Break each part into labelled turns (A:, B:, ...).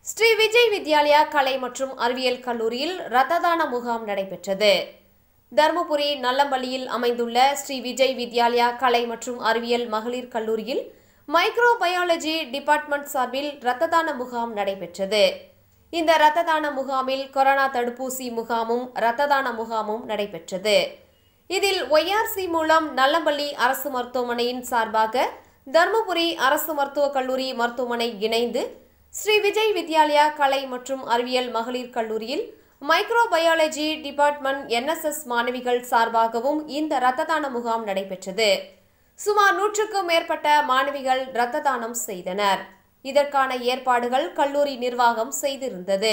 A: ஸ்ரீ விஜய் வித்யாலயா கலை மற்றும் அறிவியல் கல்லூரியில் இரத்த தான முகாம் நடைபெற்றது தருமபுரி நல்லம்பள்ளியில் அமைந்துள்ள ஸ்ரீ விஜய் வித்யாலயா கலை மற்றும் அறிவியல் மகளிர் கல்லூரியில் மைக்ரோ பயாலஜி டிபார்ட்மெண்ட் சார்பில் இரத்த தான முகாம் நடைபெற்றது இந்த இரத்த தான முகாமில் கொரோனா தடுப்பூசி முகாமும் இரத்த தான முகாமும் நடைபெற்றது இதில் ஒய்ஆர்சி மூலம் நல்லம்பள்ளி அரசு மருத்துவமனையின் சார்பாக தருமபுரி அரசு மருத்துவக் கல்லூரி மருத்துவமனை இணைந்து ஸ்ரீ விஜய் வித்யாலயா கலை மற்றும் அறிவியல் மகளிர் கல்லூரியில் மைக்ரோ பயாலஜி டிபார்ட்மெண்ட் என்எஸ்எஸ் மாணவிகள் சார்பாகவும் இந்த இரத்த தான முகாம் நடைபெற்றது சுமார் நூற்றுக்கும் மேற்பட்ட மாணவிகள் இரத்த தானம் செய்தனர் இதற்கான ஏற்பாடுகள் கல்லூரி நிர்வாகம் செய்திருந்தது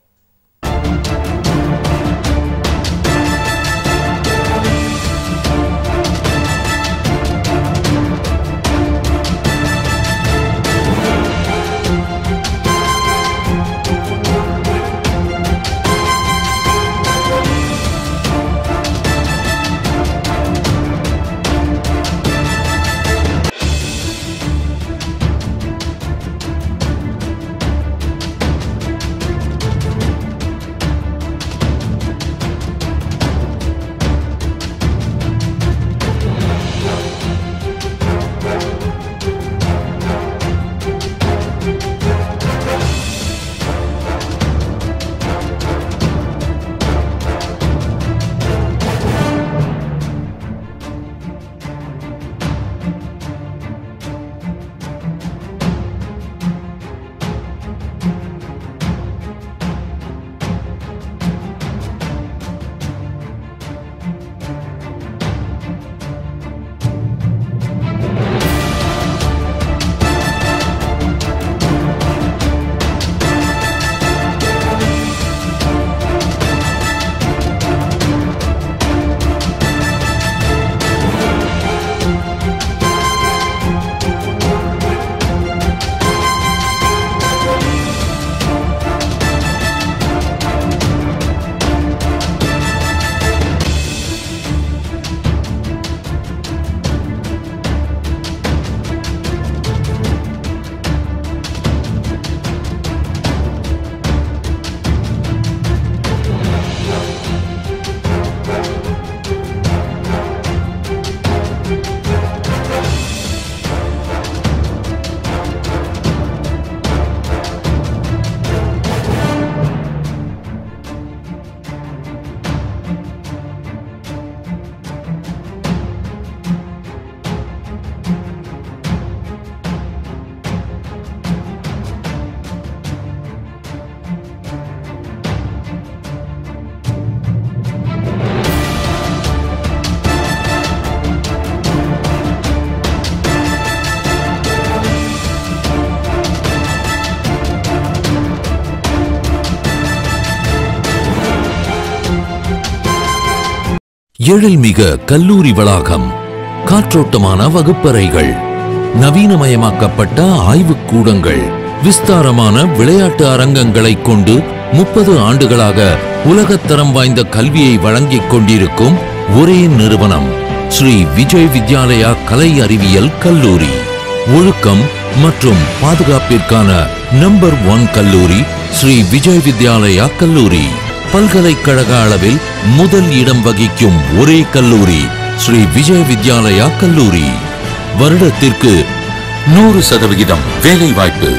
B: எழில்மிக கல்லூரி வளாகம் காற்றோட்டமான வகுப்பறைகள் நவீனமயமாக்கப்பட்ட ஆய்வுக் கூடங்கள் விஸ்தாரமான விளையாட்டு அரங்கங்களைக் கொண்டு முப்பது ஆண்டுகளாக உலகத்தரம் வாய்ந்த கல்வியை வழங்கிக் கொண்டிருக்கும் ஒரே நிறுவனம் ஸ்ரீ விஜய் வித்யாலயா கலை அறிவியல் கல்லூரி ஒழுக்கம் மற்றும் பாதுகாப்பிற்கான நம்பர் ஒன் கல்லூரி ஸ்ரீ விஜய் வித்யாலயா கல்லூரி பல்கலைக்கழக அளவில் முதல் இடம் வகிக்கும் ஒரே கல்லூரி ஸ்ரீ விஜய் வித்யாலயா கல்லூரி வருடத்திற்கு நூறு சதவிகிதம் வேலை வாய்ப்பு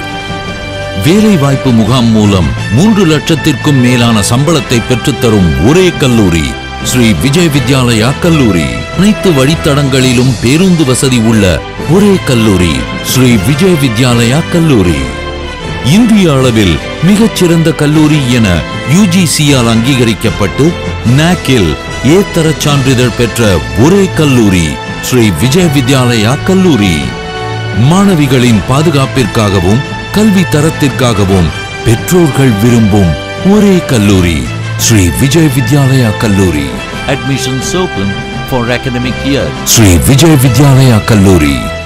B: வேலை வாய்ப்பு முகாம் மூலம் மூன்று லட்சத்திற்கும் மேலான சம்பளத்தை பெற்றுத்தரும் ஒரே கல்லூரி ஸ்ரீ விஜய் வித்யாலயா கல்லூரி அனைத்து வழித்தடங்களிலும் பேருந்து வசதி உள்ள ஒரே கல்லூரி ஸ்ரீ விஜய் வித்யாலயா கல்லூரி இந்திய அளவில் மிகச்சிறந்த கல்லூரி என யுஜிசியால் அங்கீகரிக்கப்பட்டு நாக்கில் ஏத்தர சான்றிதழ் பெற்ற ஒரே கல்லூரி ஸ்ரீ விஜய் வித்யாலயா கல்லூரி மாணவிகளின் பாதுகாப்பிற்காகவும் கல்வி தரத்திற்காகவும் பெற்றோர்கள் விரும்பும் ஒரே கல்லூரி ஸ்ரீ விஜய் வித்யாலயா கல்லூரி
C: Admissions open for academic year
B: Sri Vijay Vidyalaya கல்லூரி